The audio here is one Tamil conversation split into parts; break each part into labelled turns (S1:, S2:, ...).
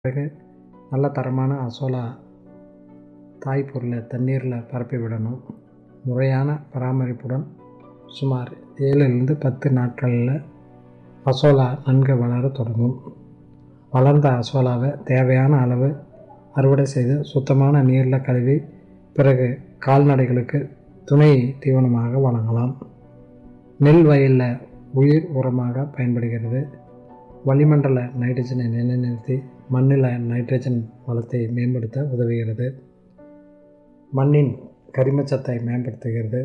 S1: பிறகு நல்ல தரமான அசோலா தாய் பொருளை தண்ணீரில் பரப்பி விடணும் முறையான பராமரிப்புடன் சுமார் ஏழுலேருந்து பத்து நாட்களில் அசோலா நன்கு வளர தொடங்கும் வளர்ந்த அசோலாவை தேவையான அளவு அறுவடை செய்து சுத்தமான நீரில் கழுவி பிறகு கால்நடைகளுக்கு துணை தீவனமாக வழங்கலாம் நெல் வயலில் உயிர் உரமாக பயன்படுகிறது வளிமண்டல நைட்ரஜனை நிலைநிறுத்தி மண்ணில் நைட்ரஜன் வளத்தை மேம்படுத்த உதவுகிறது மண்ணின் கரிமச்சத்தை மேம்படுத்துகிறது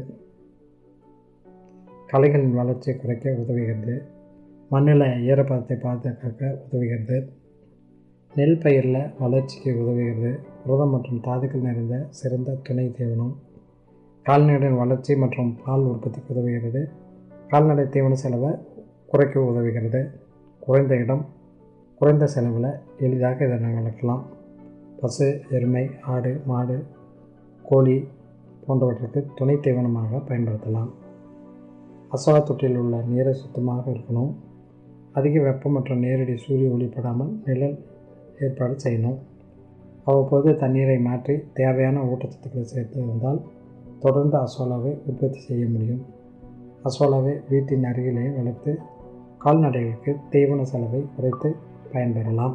S1: களைகளின் வளர்ச்சியை குறைக்க உதவுகிறது மண்ணில் ஈரப்பதத்தை பாதுகாக்க உதவுகிறது நெல் பயிரில் வளர்ச்சிக்கு உதவுகிறது புரதம் மற்றும் தாதுக்கள் நிறைந்த சிறந்த துணை தீவனம் கால்நடையின் வளர்ச்சி மற்றும் பால் உற்பத்திக்கு உதவுகிறது கால்நடை தீவன செலவை குறைக்க உதவுகிறது குறைந்த இடம் குறைந்த செலவில் எளிதாக இதை நாங்கள் வளர்க்கலாம் பசு எருமை ஆடு மாடு கோழி போன்றவற்றுக்கு துணை தீவனமாக பயன்படுத்தலாம் அசோலா தொட்டியில் உள்ள நீரை சுத்தமாக இருக்கணும் அதிக வெப்பம் மற்றும் நேரடி சூரிய ஒளிப்படாமல் நிழல் ஏற்பாடு செய்யணும் அவ்வப்போது தண்ணீரை மாற்றி தேவையான ஊட்டச்சத்துக்களை சேர்த்து இருந்தால் தொடர்ந்து அசோலாவை உற்பத்தி செய்ய முடியும் அசோலாவை வீட்டின் அருகிலே வளர்த்து கால்நடைகளுக்கு தீவன செலவை குறைத்து பயன்பெறலாம்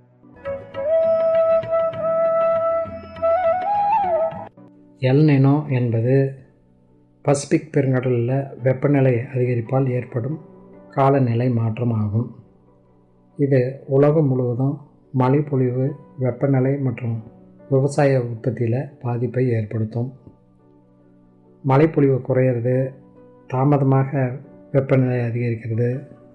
S1: எல் நினோ என்பது பசிபிக் பெருங்கடலில் வெப்பநிலை அதிகரிப்பால் ஏற்படும் காலநிலை மாற்றம் ஆகும் இது உலகம் முழுவதும் மழைப்பொழிவு வெப்பநிலை மற்றும் விவசாய உற்பத்தியில் பாதிப்பை ஏற்படுத்தும் மழைப்பொழிவு குறையிறது தாமதமாக வெப்பநிலை அதிகரிக்கிறது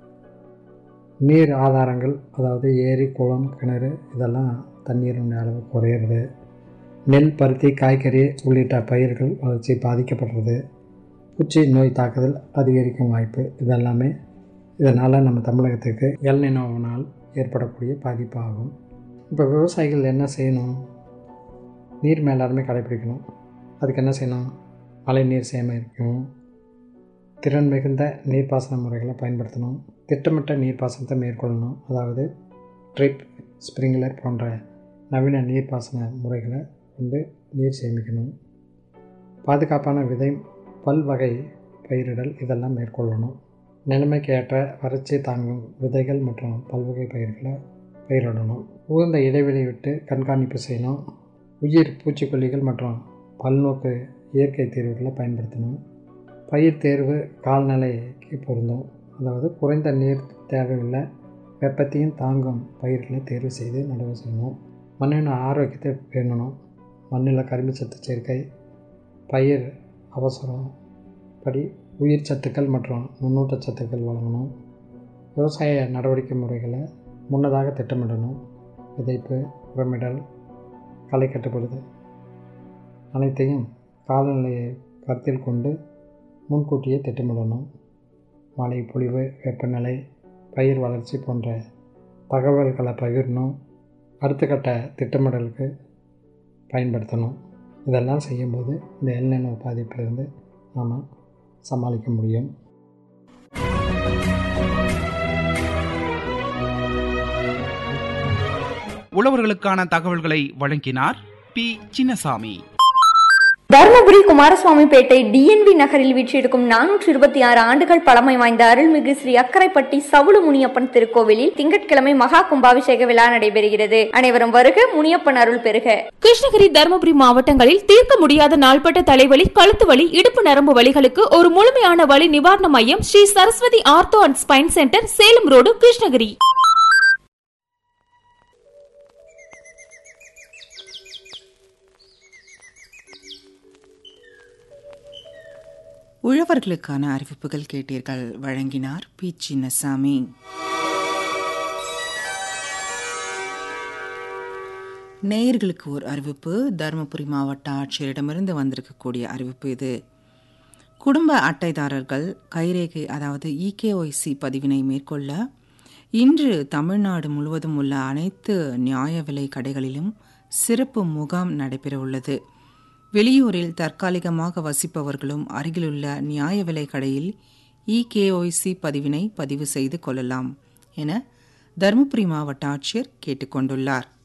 S1: நீர் ஆதாரங்கள் அதாவது ஏரி குளம் கிணறு இதெல்லாம் தண்ணீருடைய அளவு குறையிறது நெல் பருத்தி காய்கறி உள்ளிட்ட பயிர்கள் வளர்ச்சி பாதிக்கப்படுறது பூச்சி நோய் தாக்குதல் அதிகரிக்கும் வாய்ப்பு இதெல்லாமே இதனால் நம்ம தமிழகத்துக்கு எல்நினோவினால் ஏற்படக்கூடிய பாதிப்பு ஆகும் இப்போ விவசாயிகள் என்ன செய்யணும் நீர் மேலாண்மை கடைபிடிக்கணும் அதுக்கு என்ன செய்யணும் மழை நீர் சேகரிக்கணும் திறன் மிகுந்த நீர்ப்பாசன முறைகளை பயன்படுத்தணும் திட்டமிட்ட நீர்ப்பாசனத்தை மேற்கொள்ளணும் அதாவது ட்ரிப் ஸ்ப்ரிங்க்லர் போன்ற நவீன நீர்ப்பாசன முறைகளை கொண்டு நீர் சேமிக்கணும் பாதுகாப்பான விதை பல்வகை பயிரிடல் இதெல்லாம் மேற்கொள்ளணும் நிலைமைக்கு ஏற்ற வறட்சி தாங்கும் விதைகள் மற்றும் பல்வகை பயிர்களை பயிரிடணும் உகந்த இடைவெளி விட்டு கண்காணிப்பு செய்யணும் உயிர் பூச்சிக்கொல்லிகள் மற்றும் பல்நோக்கு இயற்கை தீர்வுகளை பயன்படுத்தணும் பயிர் தேர்வு கால்நிலைக்கு பொருந்தும் அதாவது குறைந்த நீர் தேவையுள்ள வெப்பத்தையும் தாங்கும் பயிர்களை தேர்வு செய்து நடவு செய்யணும் மண்ணின் ஆரோக்கியத்தை பேணணும் மண்ணில் கரிமச்சத்து சேர்க்கை பயிர் அவசரம் படி உயிர் சத்துக்கள் மற்றும் நுண்ணூட்ட சத்துக்கள் வழங்கணும் விவசாய நடவடிக்கை முறைகளை முன்னதாக திட்டமிடணும் விதைப்பு உரமிடல் களை கட்டுப்படுதல் அனைத்தையும் காலநிலையை கருத்தில் கொண்டு முன்கூட்டியே திட்டமிடணும் மழை பொழிவு வெப்பநிலை பயிர் வளர்ச்சி போன்ற தகவல்களை பகிரணும் அடுத்த கட்ட திட்டமிடலுக்கு பயன்படுத்தணும் இதெல்லாம் செய்யும்போது இந்த எல்நினோ பாதிப்பிலிருந்து நாம் சமாளிக்க முடியும்
S2: உழவர்களுக்கான தகவல்களை வழங்கினார் பி சின்னசாமி
S3: தருமபுரி குமாரசுவாமிப்பேட்டை டிஎன்வி நகரில் வீற்றிருக்கும் நானூற்றி இருபத்தி ஆறு ஆண்டுகள் பழமை வாய்ந்த அருள்மிகு ஸ்ரீ அக்கரைப்பட்டி சவுளு முனியப்பன் திருக்கோவிலில் திங்கட்கிழமை மகா கும்பாபிஷேக விழா நடைபெறுகிறது அனைவரும் வருக முனியப்பன் அருள் பெறுக
S4: கிருஷ்ணகிரி தருமபுரி மாவட்டங்களில் தீர்க்க முடியாத நாள்பட்ட தலைவலி கழுத்து வலி இடுப்பு நரம்பு வலிகளுக்கு ஒரு முழுமையான வலி நிவாரண மையம் Sri Saraswathi ortho and spine centre Salem road Krishnagiri
S5: உழவர்களுக்கான அறிவிப்புகள் கேட்டீர்கள் வழங்கினார் பி சின்னசாமி நேயர்களுக்கு ஒரு அறிவிப்பு தருமபுரி மாவட்ட ஆட்சியரிடமிருந்து வந்திருக்கக்கூடிய அறிவிப்பு இது குடும்ப அட்டைதாரர்கள் கைரேகை அதாவது இகேஒய்சி பதிவினை மேற்கொள்ள இன்று தமிழ்நாடு முழுவதும் உள்ள அனைத்து நியாய விலை கடைகளிலும் சிறப்பு முகாம் நடைபெறவுள்ளது வெளியூரில் தற்காலிகமாக வசிப்பவர்களும் அருகிலுள்ள நியாய விலை கடையில் இகேஒய்சி பதிவினை பதிவு செய்து கொள்ளலாம் என தருமபுரி மாவட்ட ஆட்சியர் கேட்டுக்கொண்டுள்ளார்